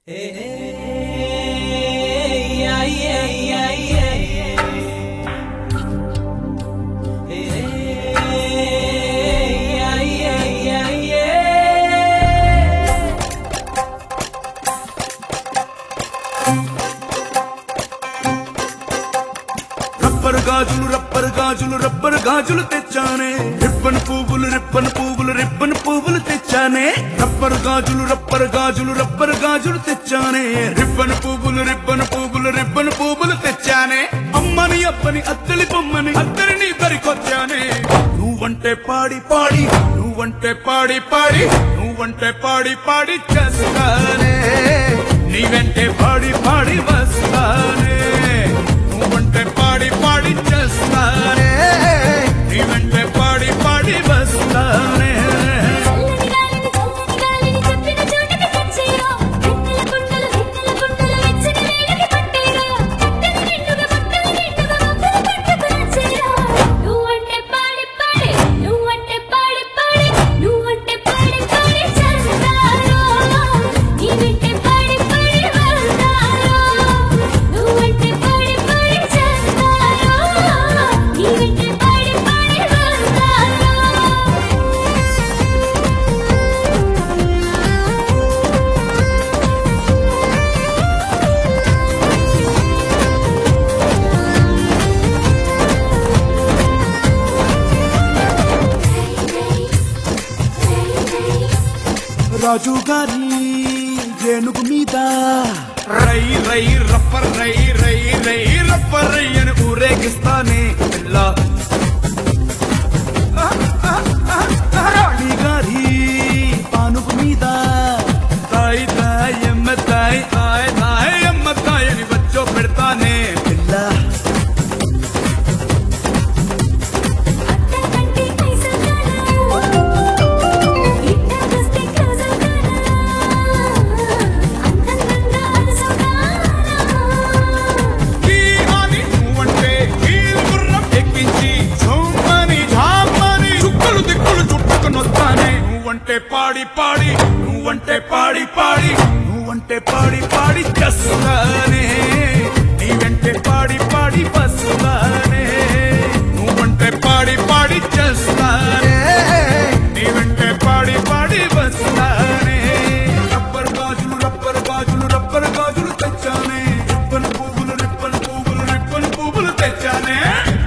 rubber గాజులు rubber గాజులు rubber గాజులు తెచ్చానే రిబ్బన్ పువ్వులు రిబ్బన్ పువ్వులు రిబ్బన్ పువ్వులు తెచ్చానే రబ్బరు గాజులు రబ్బరు గాజులు రబ్బరు గాజులు తెచ్చానే రిబ్బన్ పువ్వులు రిబ్బన్ పువ్వులు రిబ్బన్ పువ్వులు తెచ్చానే అమ్మని అప్పని అత్తలి బొమ్మని అత్తరిని దరికొచ్చానే నువ్వంటే పాడి పాడి నువ్వంటే పాడి పాడి నువ్వంటే పాడి పాడి చేస్తానే నీ వెంటే పాడి పాడి వస్తానే నువ్వంటే పాడి పాడి చేస్తానే నీ వెంటే పాడి పాడి వస్తానే చల్లని గాలిని చల్లని గాలిని చెప్పిన చోటికి తెచ్చేరా వెన్నెల కుండలు వెన్నెల కుండలు వెచ్చని వేడికి పట్టేరా చుట్టని నిండుగా బట్టలు నిండుగా మబ్బులు పట్టుకు నచ్చేరా నువ్వంటే పాడి పాడి నువ్వంటే పాడి పాడి నువ్వంటే పాడి పాడి చేస్తారో నీ వెంటే పాడి పాడి వెళ్తారో నువ్వంటే పాడి పాడి చేస్తారో నీ వెంటే పాడి పాడి వెళ్తారో రాజు గారి ఏనుగు మీద రై రై రప్పర్ రై రై రై రప్పర్ రై అని ఊరేగిస్తానే పిల్ల రాణి గారి పానుగు మీద తాయి తాయి ఎమ్మ తాయి తాయి తాయి ఎమ్మ తాయి అని వచ్చో పెడతానే పిల్ల అత్తకంటే పైసల్గానా ఇట్టకొస్తే క్లోజల్గానా అంతంతంగా అలసవుగానా ఈ అని నువ్వంటే కీలు గుర్రం ఎక్కించి ఝుమ్మని ఝామ్మని చుక్కలు దిక్కులు చుట్టుకుని వస్తానే నువ్వంటే పాడి పాడి నువ్వంటే పాడి పాడి నువ్వంటే పాడి పాడి చేస్తానే నీ వెంటే పాడి పాడి వస్తానే నువ్వంటే పాడి పాడి చేస్తానే నీ వెంటే పాడి పాడి వస్తానే రబ్బర్ గాజులు రబ్బర్ గాజులు రబ్బర్ గాజులు తెచ్చానే రిబ్బన్ పువ్వులు రిబ్బన్ పువ్వులు రిబ్బన్ పువ్వులు తెచ్చానే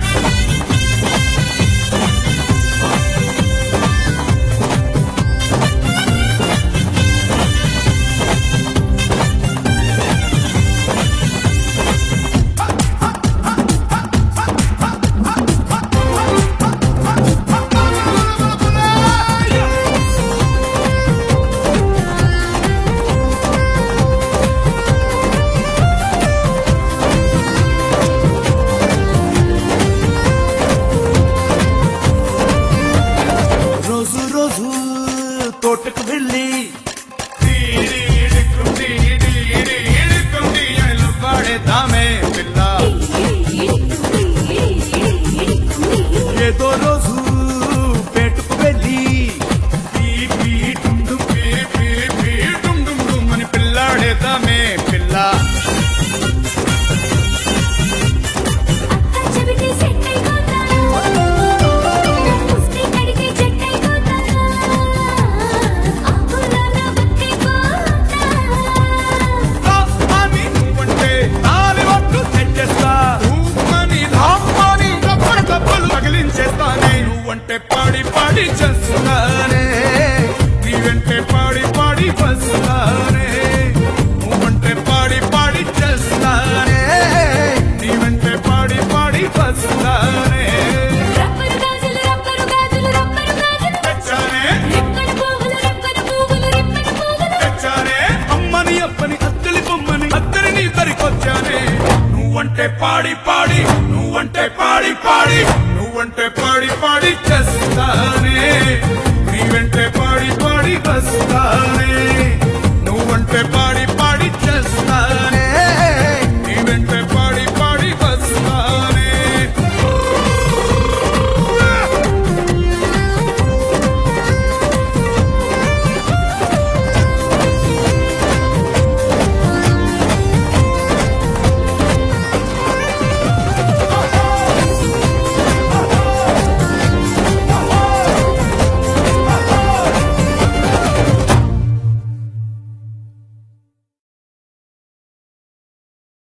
రోజు రోజు తోటకు వెళ్ళి పాడేద్దామే పిల్ల ఏదో రోజు పేటుకు వెళ్ళి పీ పీ డుమ్ డుమ్ పీ పీ పీ డుమ్ డుమ్ డుమ్ అని పిల్లాడేద్దామే పిల్ల అత్త చెబితే సెట్ అయిపోతాను ముస్తి కడితే చెట్ అయిపోతాను ఆకులోన బుక్కైపోతా అని నువ్వంటే నాలి వట్టు తెచ్చేస్తా ఊమని ధామ్మని కప్పలు కప్పలు తగిలించేస్తానే నువ్వంటే పాడి పాడి చేస్తానే నీ వెంటే పాడి పాడి వస్తానే నువ్వంటే పాడి పాడి చేస్తానే నీ వెంటే పాడి పాడి వస్తానే రబ్బరు గాజులు రబ్బరు గాజులు రబ్బరు గాజులు తెచ్చానే రిబ్బన్ పువ్వులు రిబ్బన్ పువ్వులు రిబ్బన్ పువ్వులు తెచ్చానే అమ్మని అప్పని అత్తలి బొమ్మని అత్తరిని దరికొచ్చానే నువ్వంటే పాడి పాడి నువ్వంటే పాడి పాడి నువ్వంటే పాడి పాడి